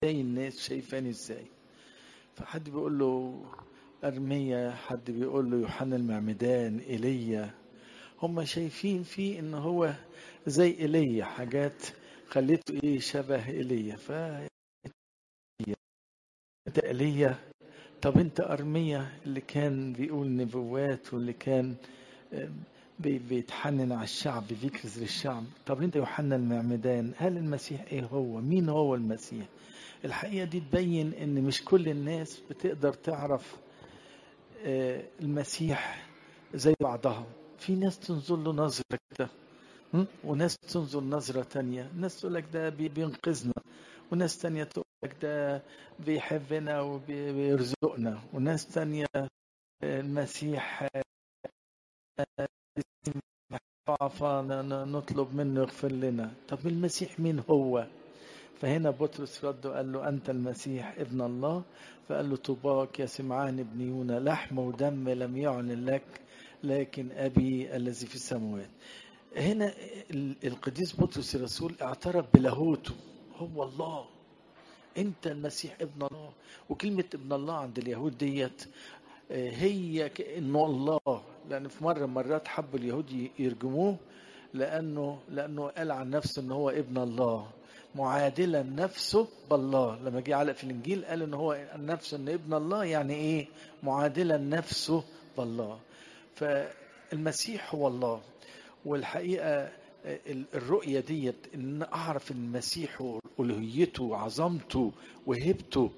ازاي الناس شايفاني ازاي فحد بيقول له أرميا حد بيقول له يوحنا المعمدان إيليا هم شايفين فيه ان هو زي ايليا حاجات خليته ايه شبه ايليا ف انت ايليا طب انت ارميا اللي كان بيقول نبوات واللي كان بي- بيتحنن على الشعب بيكرز للشعب طب انت يوحنا المعمدان هل المسيح ايه هو مين هو المسيح الحقيقة دي تبين ان مش كل الناس بتقدر تعرف آه، المسيح زي بعضها في ناس تنظر له نظرة كده م? وناس تنظر نظرة تانية ناس تقول لك ده بي- بينقذنا وناس تانية تقول لك ده بيحبنا وبيرزقنا وناس تانية آه، المسيح آه، ضعفنا نطلب منه يغفر لنا طب المسيح مين هو فهنا بطرس رد وقال له أنت المسيح ابن الله فقال له طوباك يا سمعان ابن يونا لحم ودم لم يعلن لك لكن أبي الذي في السماوات هنا ال- القديس بطرس الرسول اعترف بلاهوته هو الله انت المسيح ابن الله وكلمة ابن الله عند اليهود ديت آه، هي كأنه الله لأن في مرة من مرات حبوا اليهود ي- يرجموه لأنه لأنه قال عن نفسه إن هو ابن الله معادلا نفسه بالله لما جه علق في الإنجيل قال إن هو نفسه إن ابن الله يعني إيه معادلا نفسه بالله فالمسيح هو الله والحقيقة ال- الرؤية ديت إن أعرف المسيح وألوهيته وعظمته وهبته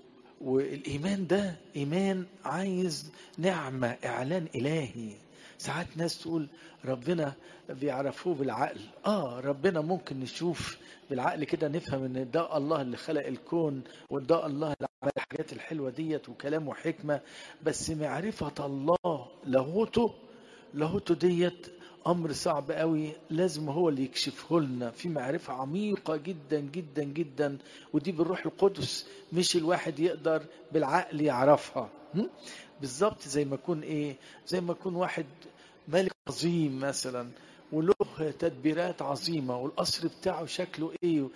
والإيمان ده إيمان عايز نعمة إعلان إلهي ساعات ناس تقول ربنا بيعرفوه بالعقل آه ربنا ممكن نشوف بالعقل كده نفهم إن ده الله اللي خلق الكون وده الله اللي عمل الحاجات الحلوة ديت وكلامه حكمة بس معرفة الله لاهوته لاهوته ديت امر صعب قوي لازم هو اللي يكشفه لنا في معرفه عميقه جدا جدا جدا ودي بالروح القدس مش الواحد يقدر بالعقل يعرفها هم؟ بالظبط زي ما يكون ايه زي ما يكون واحد ملك عظيم مثلا وله تدبيرات عظيمه والقصر بتاعه شكله ايه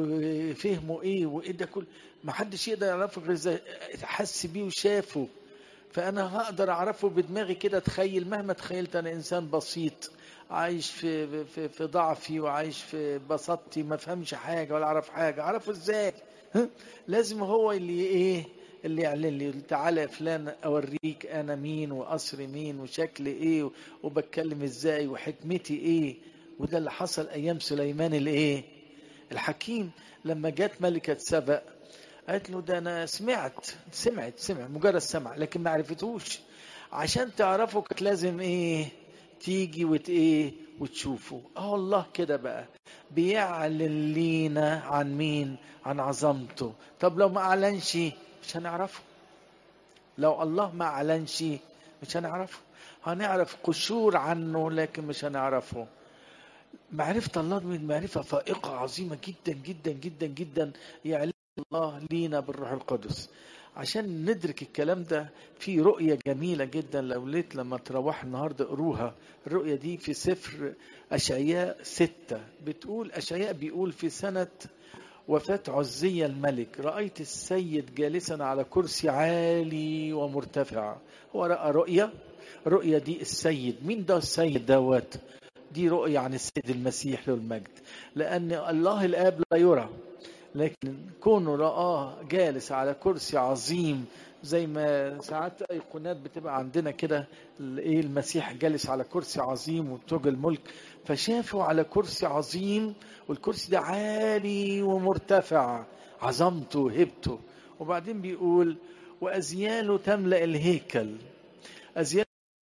وفهمه ايه وايه ده كل ما حدش يقدر يعرفه غير اذا حس بيه وشافه فانا هقدر اعرفه بدماغي كده اتخيل مهما تخيلت انا انسان بسيط عايش في في في ضعفي وعايش في بساطتي ما فهمش حاجه ولا اعرف حاجه اعرفه ازاي ها؟ لازم هو اللي ايه اللي يعلن لي تعالى يا فلان اوريك انا مين وقصري مين وشكلي ايه وبتكلم ازاي وحكمتي ايه وده اللي حصل ايام سليمان الايه الحكيم لما جت ملكه سبأ قالت له ده انا سمعت سمعت سمع مجرد سمع لكن ما عرفتوش عشان تعرفه كانت لازم ايه تيجي وت ايه وتشوفه اه الله كده بقى بيعلن لينا عن مين عن عظمته طب لو ما اعلنش مش هنعرفه لو الله ما اعلنش مش هنعرفه هنعرف قشور عنه لكن مش هنعرفه معرفة الله دي معرفة فائقة عظيمة جدا جدا جدا جدا يعلن الله لينا بالروح القدس عشان ندرك الكلام ده في رؤية جميلة جدا لو ليت لما تروح النهاردة قروها الرؤية دي في سفر أشعياء ستة بتقول أشعياء بيقول في سنة وفاة عزية الملك رأيت السيد جالسا على كرسي عالي ومرتفع هو رأى رؤية رؤية دي السيد مين ده السيد دوت دي رؤية عن السيد المسيح له المجد لأن الله الآب لا يرى لكن كونه رآه جالس على كرسي عظيم زي ما ساعات ايقونات بتبقى عندنا كده ايه المسيح جالس على كرسي عظيم وتوج الملك فشافه على كرسي عظيم والكرسي ده عالي ومرتفع عظمته وهبته وبعدين بيقول وازياله تملا الهيكل ازيال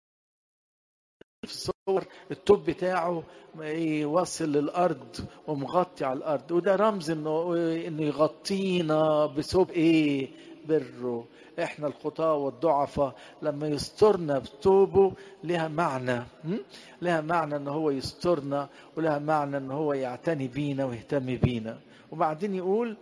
في الصور التوب بتاعه إيه واصل للارض ومغطي على الارض وده رمز انه انه يغطينا بثوب ايه بره احنا الخطاة والضعفاء لما يسترنا بثوبه لها معنى م? لها معنى ان هو يسترنا ولها معنى ان هو يعتني بينا ويهتم بينا وبعدين يقول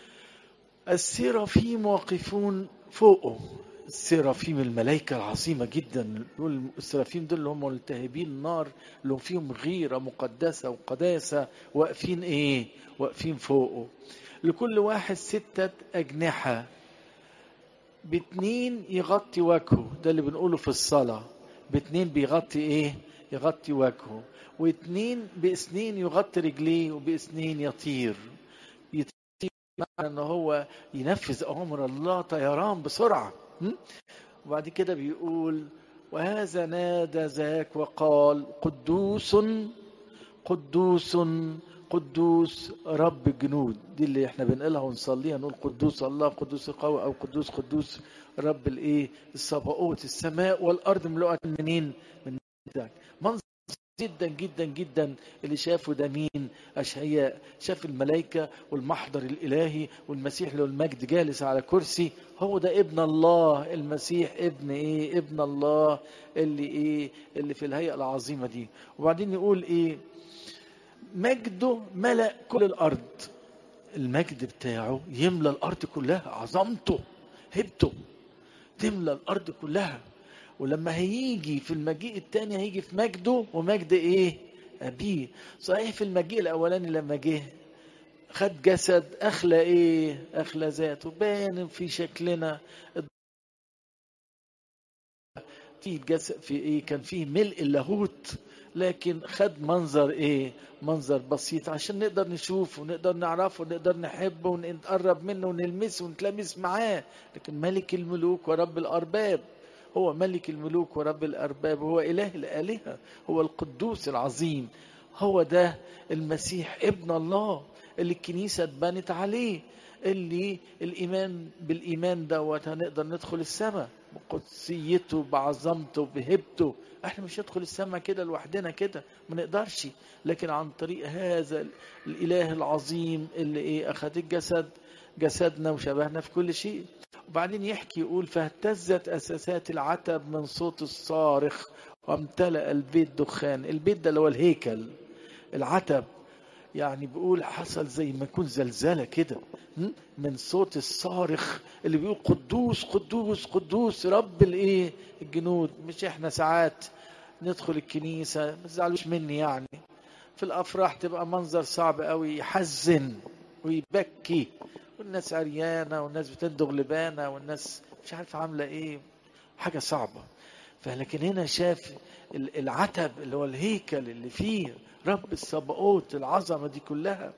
السيرافيم واقفون فوقه السرافيم الملائكة العظيمة جدا دول السرافيم دول اللي هم ملتهبين النار اللي هم فيهم غيرة مقدسة وقداسة واقفين ايه واقفين فوقه لكل واحد ستة أجنحة باتنين يغطي وجهه ده اللي بنقوله في الصلاة باتنين بيغطي ايه يغطي وجهه واتنين باسنين يغطي رجليه وباسنين يطير يطير معنى ان هو ينفذ اوامر الله طيران بسرعة م? وبعد كده بيقول وهذا نادى ذاك وقال قدوس قدوس قدوس رب الجنود دي اللي احنا بنقولها ونصليها نقول قدوس الله قدوس القوي او قدوس قدوس رب الايه الصباؤوت السماء والارض ملؤة منين من ذاك منظر جدا جدا جدا اللي شافه ده مين اشعياء شاف الملائكه والمحضر الالهي والمسيح له المجد جالس على كرسي هو ده ابن الله المسيح ابن ايه ابن الله اللي ايه اللي في الهيئه العظيمه دي وبعدين يقول ايه مجده ملأ كل الارض المجد بتاعه يملى الارض كلها عظمته هبته تملى الارض كلها ولما هيجي في المجيء الثاني هيجي في مجده ومجد ايه ابيه صحيح في المجيء الاولاني لما جه خد جسد اخلى ايه اخلى ذاته بان في شكلنا في جسد في ايه كان فيه ملء اللاهوت لكن خد منظر ايه منظر بسيط عشان نقدر نشوفه ونقدر نعرفه ونقدر نحبه ونقرب منه ونلمسه ونتلمس معاه لكن ملك الملوك ورب الارباب هو ملك الملوك ورب الارباب هو اله الالهه هو القدوس العظيم هو ده المسيح ابن الله اللي الكنيسه اتبنت عليه اللي الايمان بالايمان دوت هنقدر ندخل السماء بقدسيته بعظمته بهبته احنا مش هندخل السماء كده لوحدنا كده ما نقدرش لكن عن طريق هذا الاله العظيم اللي ايه اخذ الجسد جسدنا وشبهنا في كل شيء وبعدين يحكي يقول فاهتزت اساسات العتب من صوت الصارخ وامتلأ البيت دخان البيت ده اللي هو الهيكل العتب يعني بيقول حصل زي ما يكون زلزله كده من صوت الصارخ اللي بيقول قدوس قدوس قدوس رب الايه الجنود مش احنا ساعات ندخل الكنيسه ما تزعلوش مني يعني في الافراح تبقى منظر صعب قوي يحزن ويبكي والناس عريانه والناس بتندغ لبانه والناس مش عارفه عامله ايه حاجه صعبه فلكن هنا شاف العتب اللي هو الهيكل اللي فيه رب الصباؤوت العظمه دي كلها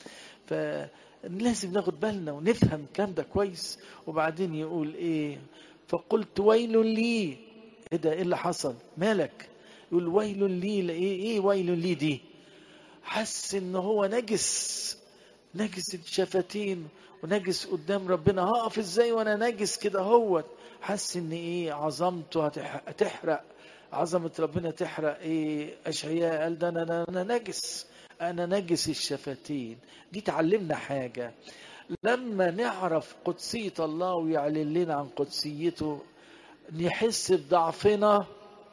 فلازم ناخد بالنا ونفهم الكلام ده كويس وبعدين يقول ايه فقلت ويل لي ايه ده ايه اللي حصل مالك يقول ويل لي ايه ايه ويل لي دي حس ان هو نجس نجس الشفتين ونجس قدام ربنا هقف ازاي وانا نجس كده هو حس ان ايه عظمته هتحرق عظمة ربنا تحرق ايه اشعياء قال ده انا, أنا, أنا نجس انا نجس الشفتين دي تعلمنا حاجة لما نعرف قدسية الله ويعلن لنا عن قدسيته نحس بضعفنا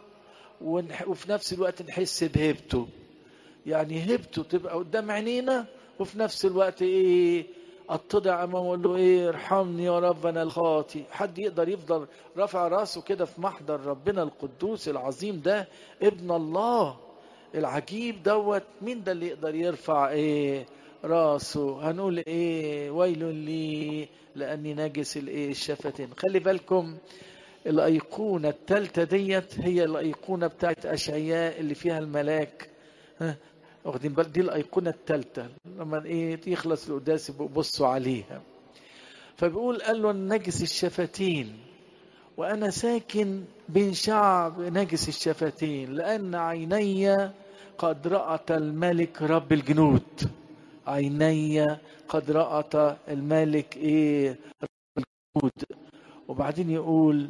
وفي نفس الوقت نحس بهبته يعني هبته تبقى قدام عينينا وفي نفس الوقت ايه اتضع امامه واقول له ايه ارحمني يا رب انا الخاطي حد يقدر يفضل رافع راسه كده في محضر ربنا القدوس العظيم ده ابن الله العجيب دوت مين ده اللي يقدر يرفع ايه راسه هنقول ايه ويل لي لاني نجس الايه الشفتين خلي بالكم الايقونه الثالثه ديت هي الايقونه بتاعت اشعياء اللي فيها الملاك ها واخدين بالك دي الايقونه الثالثه لما ايه يخلص القداس بصوا عليها فبيقول قال له نجس الشفتين وانا ساكن بين شعب نجس الشفتين لان عيني قد رأت الملك رب الجنود عيني قد رأت الملك ايه رب الجنود وبعدين يقول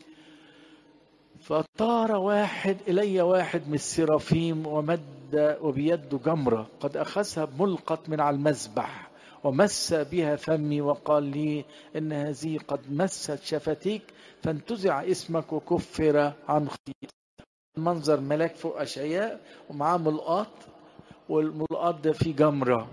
فطار واحد إلي واحد من السرافيم ومد وبيده جمرة قد أخذها ملقط من على المذبح ومس بها فمي وقال لي إن هذه قد مست شفتيك فانتزع اسمك وكفر عن خطيئتك منظر ملاك فوق أشعياء ومعاه ملقاط والملقاط ده فيه جمرة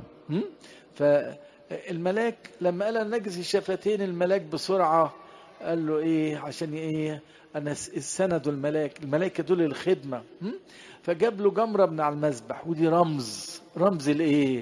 فالملاك لما قال نجس الشفتين الملاك بسرعة قال له ايه عشان ايه انا السند الملاك الملائكه دول الخدمه فجاب له جمره من على المذبح ودي رمز رمز الايه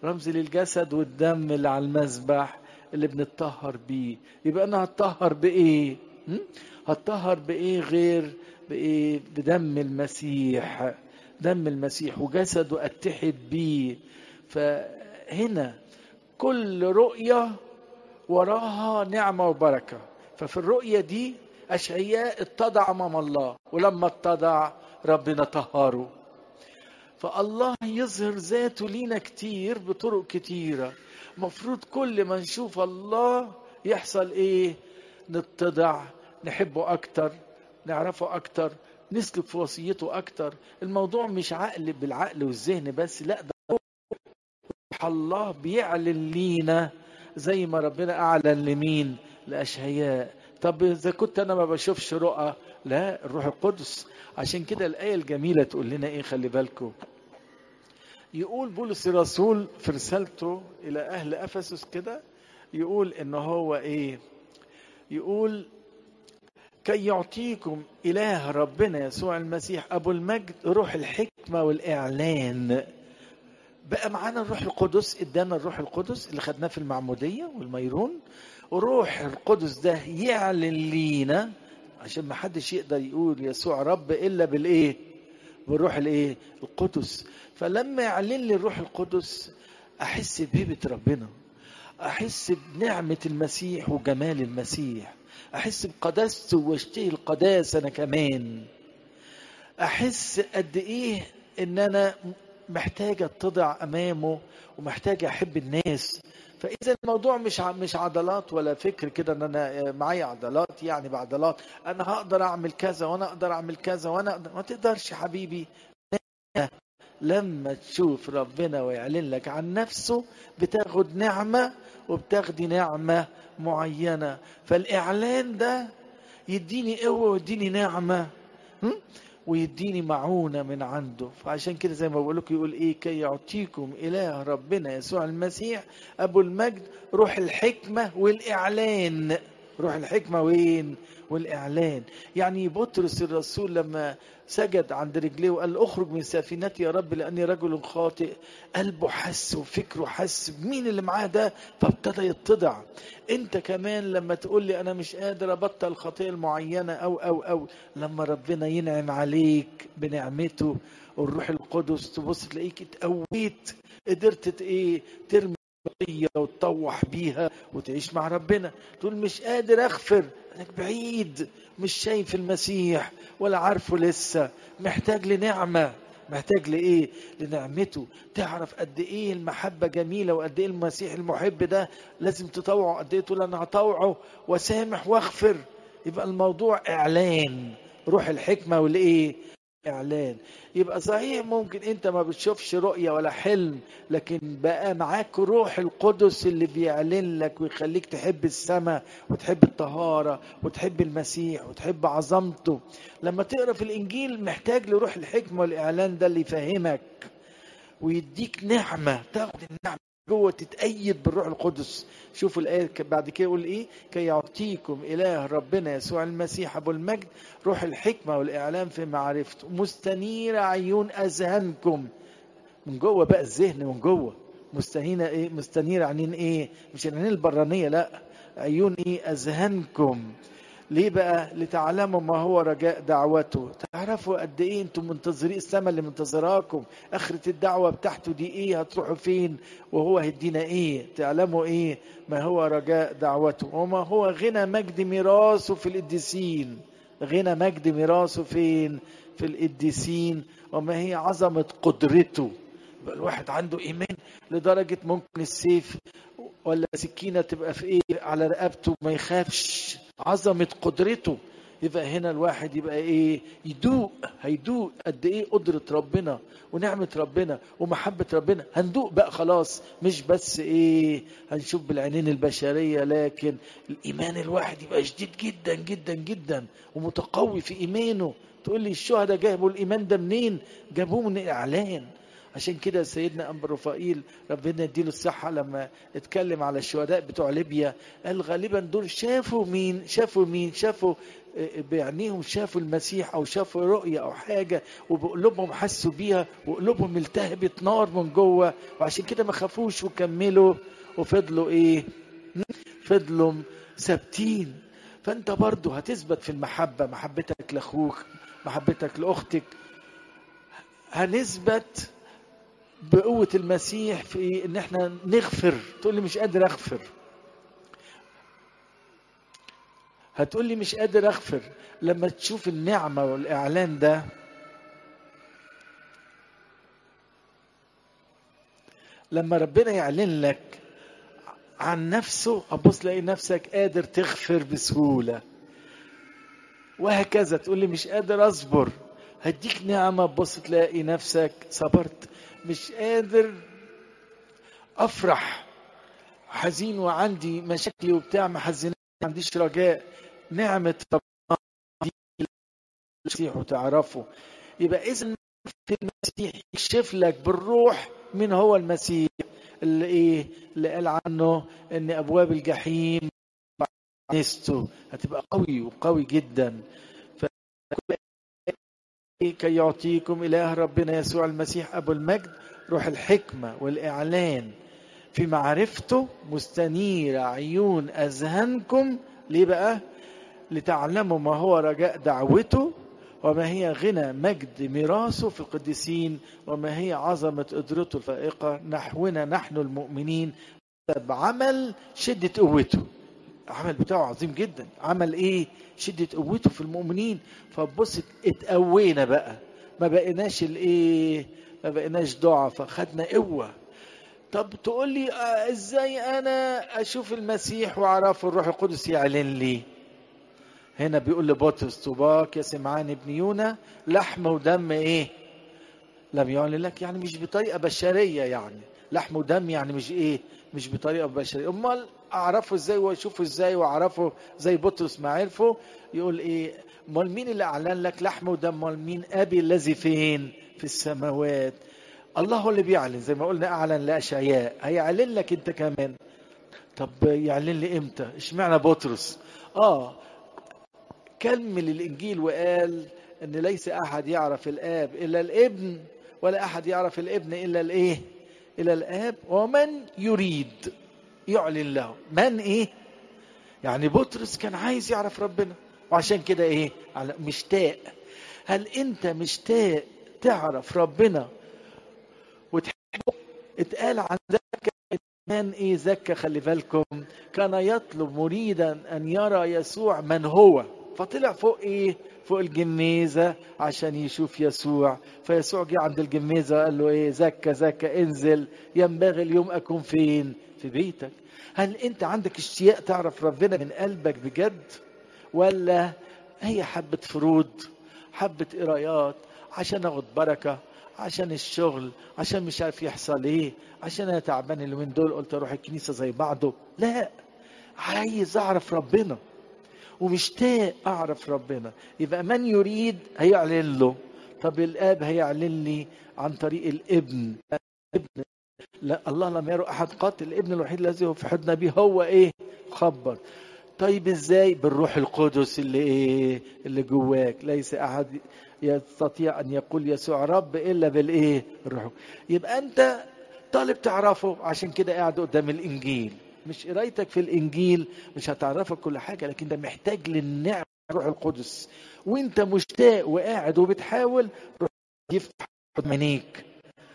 رمز للجسد والدم اللي على المذبح اللي بنتطهر بيه يبقى انا هتطهر بايه م? هتطهر بايه غير بايه بدم المسيح دم المسيح وجسده اتحد بيه فهنا كل رؤيه وراها نعمه وبركه ففي الرؤيه دي اشعياء اتضع امام الله ولما اتضع ربنا طهره فالله يظهر ذاته لينا كتير بطرق كتيرة مفروض كل ما نشوف الله يحصل ايه نتضع نحبه اكتر نعرفه اكتر نسلك في وصيته اكتر الموضوع مش عقل بالعقل والذهن بس لا ده الله بيعلن لينا زي ما ربنا اعلن لمين لاشهياء طب اذا كنت انا ما بشوفش رؤى لا الروح القدس عشان كده الايه الجميله تقول لنا ايه خلي بالكم يقول بولس الرسول في رسالته الى اهل افسس كده يقول ان هو ايه يقول كي يعطيكم اله ربنا يسوع المسيح ابو المجد روح الحكمه والاعلان بقى معانا الروح القدس ادانا الروح القدس اللي خدناه في المعموديه والميرون روح القدس ده يعلن لينا عشان ما حدش يقدر يقول يسوع رب الا بالايه بالروح الايه القدس فلما يعلن لي الروح القدس احس بهبه ربنا احس بنعمه المسيح وجمال المسيح احس بقداسته واشتهي القداسه انا كمان احس قد ايه ان انا محتاج اتضع امامه ومحتاج احب الناس فاذا الموضوع مش مش عضلات ولا فكر كده ان انا معايا عضلات يعني بعضلات انا هقدر اعمل كذا وانا اقدر اعمل كذا وانا أقدر ما تقدرش يا حبيبي لما تشوف ربنا ويعلن لك عن نفسه بتاخد نعمه وبتاخدي نعمه معينه فالاعلان ده يديني قوه ويديني نعمه ويديني معونة من عنده فعشان كده زي ما بقول لكم يقول ايه كي يعطيكم اله ربنا يسوع المسيح ابو المجد روح الحكمة والاعلان روح الحكمة وين والاعلان يعني بطرس الرسول لما سجد عند رجليه وقال اخرج من سفينتي يا رب لاني رجل خاطئ قلبه حس وفكره حس بمين اللي معاه ده فابتدى يتضع انت كمان لما تقول لي انا مش قادر ابطل الخطيه المعينه او او او لما ربنا ينعم عليك بنعمته والروح القدس تبص تلاقيك اتقويت قدرت ايه ترمي وتطوح بيها وتعيش مع ربنا تقول مش قادر اغفر انك بعيد مش شايف المسيح ولا عارفه لسه محتاج لنعمه محتاج لايه لنعمته تعرف قد ايه المحبه جميله وقد ايه المسيح المحب ده لازم تطوعه قد ايه تقول انا هطوعه وسامح واغفر يبقى الموضوع اعلان روح الحكمه والايه اعلان يبقى صحيح ممكن انت ما بتشوفش رؤية ولا حلم لكن بقى معاك روح القدس اللي بيعلن لك ويخليك تحب السماء وتحب الطهارة وتحب المسيح وتحب عظمته لما تقرا في الانجيل محتاج لروح الحكمة والاعلان ده اللي يفهمك ويديك نعمة تاخد النعمة جوه تتأيد بالروح القدس شوفوا الآية بعد كده يقول إيه كي يعطيكم إله ربنا يسوع المسيح أبو المجد روح الحكمة والإعلام في معرفته مستنير عيون أذهانكم من جوه بقى الذهن من جوه مستنيرة إيه مستنير عينين إيه مش العينين البرانية لا عيون إيه أذهانكم ليه بقى لتعلموا ما هو رجاء دعوته تعرفوا قد ايه انتم منتظرين السماء اللي منتظراكم اخرة الدعوة بتاعته دي ايه هتروحوا فين وهو هيدينا ايه تعلموا ايه ما هو رجاء دعوته وما هو غنى مجد ميراثه في القديسين غنى مجد ميراثه فين في القديسين وما هي عظمة قدرته يبقى الواحد عنده ايمان لدرجة ممكن السيف ولا سكينة تبقى في ايه على رقبته ما يخافش عظمة قدرته يبقى هنا الواحد يبقى ايه يدوق هيدوق قد ايه قدرة ربنا ونعمة ربنا ومحبة ربنا هندوق بقى خلاص مش بس ايه هنشوف بالعينين البشرية لكن الايمان الواحد يبقى شديد جدا جدا جدا ومتقوي في ايمانه تقول لي الشهداء جابوا الايمان ده منين جابوه من الاعلان عشان كده سيدنا أنبا رفائيل ربنا يديله الصحة لما اتكلم على الشهداء بتوع ليبيا قال غالبا دول شافوا مين شافوا مين شافوا بعينيهم شافوا المسيح او شافوا رؤية او حاجة وبقلوبهم حسوا بيها وقلوبهم التهبت نار من جوه وعشان كده ما خافوش وكملوا وفضلوا ايه فضلوا ثابتين فانت برضو هتثبت في المحبة محبتك لاخوك محبتك لاختك هنثبت بقوة المسيح في ان احنا نغفر تقول لي مش قادر اغفر هتقول لي مش قادر اغفر لما تشوف النعمة والاعلان ده لما ربنا يعلن لك عن نفسه ابص تلاقي نفسك قادر تغفر بسهولة وهكذا تقول لي مش قادر اصبر هديك نعمة تبص تلاقي نفسك صبرت مش قادر افرح حزين وعندي مشاكلي وبتاع محزنة ما عنديش رجاء نعمة ربنا المسيح وتعرفه يبقى إذا في المسيح يكشف لك بالروح من هو المسيح اللي إيه اللي قال عنه إن أبواب الجحيم نسته هتبقى قوي وقوي جدا كي يعطيكم إله ربنا يسوع المسيح أبو المجد روح الحكمة والإعلان في معرفته مستنير عيون أذهانكم ليه بقى لتعلموا ما هو رجاء دعوته وما هي غنى مجد ميراثه في القديسين وما هي عظمة قدرته الفائقة نحونا نحن المؤمنين بعمل شدة قوته العمل بتاعه عظيم جدا عمل ايه شدة قوته في المؤمنين فبص اتقوينا بقى ما بقيناش الايه ما بقيناش ضعفة خدنا قوة طب تقول لي آه ازاي انا اشوف المسيح واعرفه الروح القدس يعلن لي هنا بيقول لبطرس طوباك يا سمعان ابن يونا لحم ودم ايه لم يعلن لك يعني مش بطريقه بشريه يعني لحم ودم يعني مش ايه مش بطريقه بشريه امال اعرفه ازاي واشوفه ازاي واعرفه زي بطرس ما عرفه يقول ايه امال مين اللي اعلن لك لحم ودم امال مين ابي الذي فين في السماوات الله هو اللي بيعلن زي ما قلنا اعلن لاشعياء هيعلن لك انت كمان طب يعلن لي امتى اشمعنى بطرس اه كمل الانجيل وقال ان ليس احد يعرف الاب الا الابن ولا احد يعرف الابن الا الايه الا الاب ومن يريد يعلن له من ايه يعني بطرس كان عايز يعرف ربنا وعشان كده ايه مشتاق هل انت مشتاق تعرف ربنا وتحبه اتقال عن ذاك كان ايه زكى خلي بالكم كان يطلب مريدا ان يرى يسوع من هو فطلع فوق ايه فوق الجميزة عشان يشوف يسوع فيسوع جه عند الجميزة قال له ايه زكى زكى انزل ينبغي اليوم اكون فين في بيتك هل انت عندك اشتياق تعرف ربنا من قلبك بجد ولا هي حبة فروض حبة قرايات عشان اخد بركة عشان الشغل عشان مش عارف يحصل ايه عشان انا تعبان اليومين دول قلت اروح الكنيسة زي بعضه لا عايز اعرف ربنا ومشتاق اعرف ربنا يبقى من يريد هيعلن له طب الاب هيعلن لي عن طريق الابن الابن لا الله لم يرى احد قط الابن الوحيد الذي هو في حضن به هو ايه خبر طيب ازاي بالروح القدس اللي ايه اللي جواك ليس احد يستطيع ان يقول يسوع رب الا بالايه الروح يبقى انت طالب تعرفه عشان كده قاعد قدام الانجيل مش قرايتك في الانجيل مش هتعرفك كل حاجه لكن ده محتاج للنعمه الروح القدس وانت مشتاق وقاعد وبتحاول روح يفتح عينيك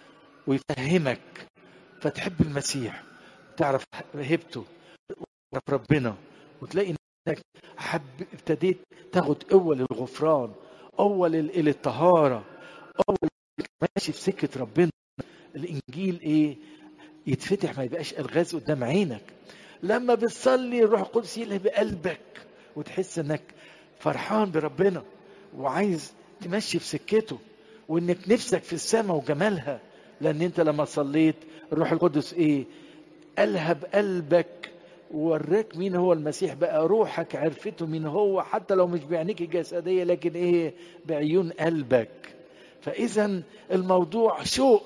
ويفهمك فتحب المسيح تعرف هيبته تعرف ربنا وتلاقي انك حب ابتديت تاخد قوه للغفران قوه للطهاره قوه ماشي في سكه ربنا الانجيل ايه يتفتح ما يبقاش الغاز قدام عينك لما بتصلي الروح القدس يلهي بقلبك وتحس انك فرحان بربنا وعايز تمشي في سكته وانك نفسك في السماء وجمالها لان انت لما صليت الروح القدس ايه الهب قلبك ووراك مين هو المسيح بقى روحك عرفته مين هو حتى لو مش بعينيك الجسديه لكن ايه بعيون قلبك فاذا الموضوع شوق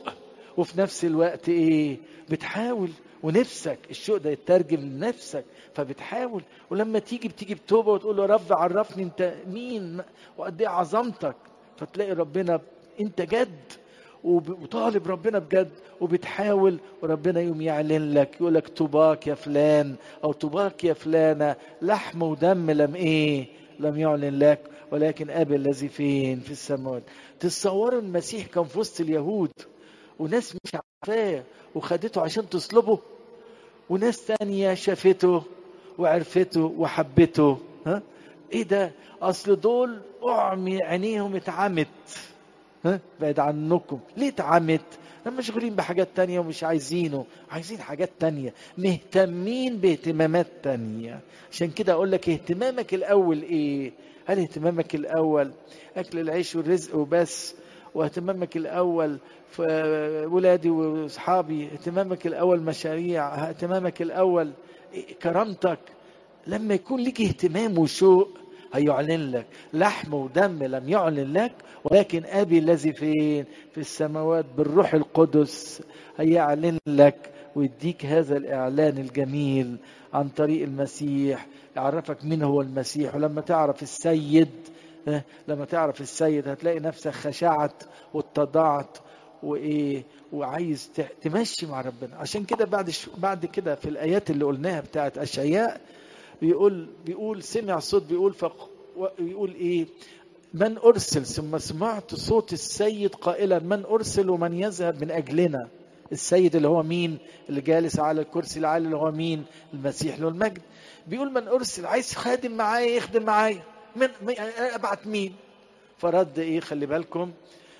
وفي نفس الوقت ايه بتحاول ونفسك الشوق ده يترجم لنفسك فبتحاول ولما تيجي بتيجي بتوبه وتقول له يا رب عرفني انت مين وقد ايه عظمتك فتلاقي ربنا انت جد وطالب ربنا بجد وبتحاول وربنا يوم يعلن لك يقول لك طوباك يا فلان او طوباك يا فلانه لحم ودم لم ايه لم يعلن لك ولكن ابي الذي فين في السماوات تصوروا المسيح كان في وسط اليهود وناس مش عارفاه وخدته عشان تصلبه وناس تانية شافته وعرفته وحبته ها ايه ده اصل دول اعمي عينيهم اتعمت ها بعد عنكم ليه اتعمت هم مشغولين بحاجات تانية ومش عايزينه عايزين حاجات تانية مهتمين باهتمامات تانية عشان كده اقول لك اهتمامك الاول ايه هل اهتمامك الاول اكل العيش والرزق وبس واهتمامك الاول في ولادي واصحابي اهتمامك الاول مشاريع اهتمامك الاول كرامتك لما يكون لك اهتمام وشوق هيعلن لك لحم ودم لم يعلن لك ولكن ابي الذي فين في السماوات بالروح القدس هيعلن لك ويديك هذا الاعلان الجميل عن طريق المسيح يعرفك مين هو المسيح ولما تعرف السيد لما تعرف السيد هتلاقي نفسك خشعت واتضعت وايه وعايز تمشي مع ربنا عشان كده بعد شو بعد كده في الايات اللي قلناها بتاعت اشعياء بيقول بيقول سمع صوت بيقول فق يقول ايه من ارسل ثم سمعت صوت السيد قائلا من ارسل ومن يذهب من اجلنا السيد اللي هو مين اللي جالس على الكرسي العالي اللي هو مين المسيح له المجد بيقول من ارسل عايز خادم معايا يخدم معايا من ابعت مين فرد ايه خلي بالكم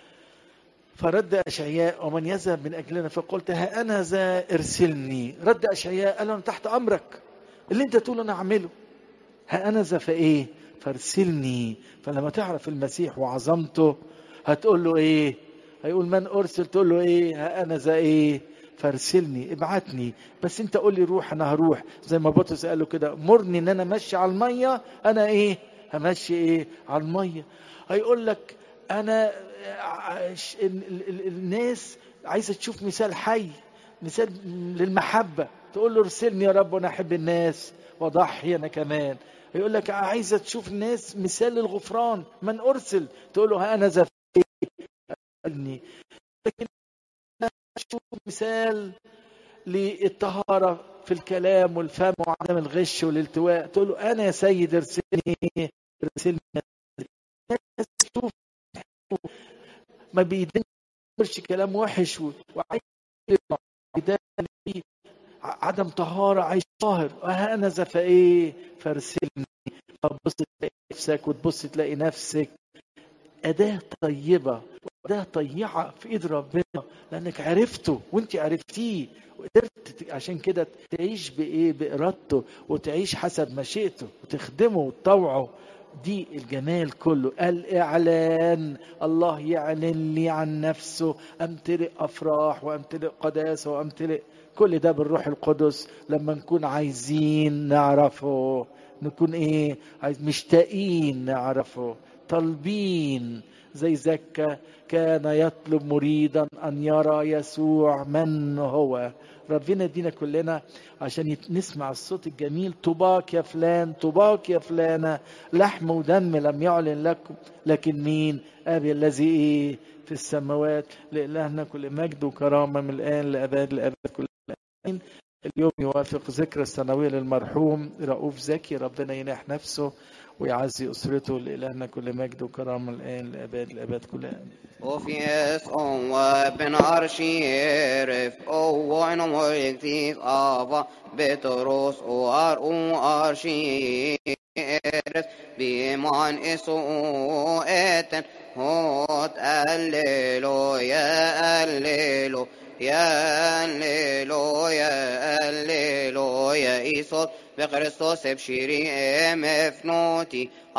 فرد اشعياء ومن يذهب من اجلنا فقلت ها انا ذا ارسلني رد اشعياء قال انا تحت امرك اللي انت تقول انا اعمله ها انا ذا فايه فارسلني فلما تعرف المسيح وعظمته هتقول له ايه هيقول من ارسل تقول له ايه ها انا ذا ايه فارسلني ابعتني بس انت قول لي روح انا هروح زي ما بطرس قال له كده مرني ان انا امشي على الميه انا ايه همشي ايه على الميه هيقول لك انا الناس عايزه تشوف مثال حي مثال للمحبه تقول له ارسلني يا رب وانا احب الناس واضحي انا كمان يقول لك عايزه تشوف الناس مثال للغفران من ارسل تقول له انا ذا لكن اشوف مثال للطهاره في الكلام والفم وعدم الغش والالتواء تقول له انا يا سيد ارسلني ارسلني تشوف ما بيدنش كلام وحش وعايز عدم طهارة عايش طاهر أنا ذا فإيه فارسلني فبص تلاقي نفسك وتبص تلاقي نفسك أداة طيبة وأداة طيعة في إيد ربنا لأنك عرفته وأنت عرفتيه وقدرت عشان كده تعيش بإيه بإرادته وتعيش حسب مشيئته وتخدمه وتطوعه دي الجمال كله الإعلان الله يعلن لي عن نفسه أمتلئ أفراح وأمتلئ قداسة وأمتلئ كل ده بالروح القدس لما نكون عايزين نعرفه نكون ايه عايز مشتاقين نعرفه طالبين زي زكا كان يطلب مريدا ان يرى يسوع من هو ربنا يدينا كلنا عشان نسمع الصوت الجميل طوباك يا فلان طوباك يا فلانة لحم ودم لم يعلن لكم لكن مين أبي الذي إيه في السماوات لإلهنا كل مجد وكرامة من الآن لأباد لأبد كل الآن اليوم يوافق ذكرى السنوية للمرحوم رؤوف زكي ربنا ينح نفسه ويعزي أسرته لإلهنا كل مجد وكرامة الآن لأباد الأباد كلها Ofjes om ben arshieref o en om objektiv ava betoros o ar o arshieres biman iso eten hot alleluja allelu يا هللويا هللويا إيصوت بكريستوس بشيري مفنوتي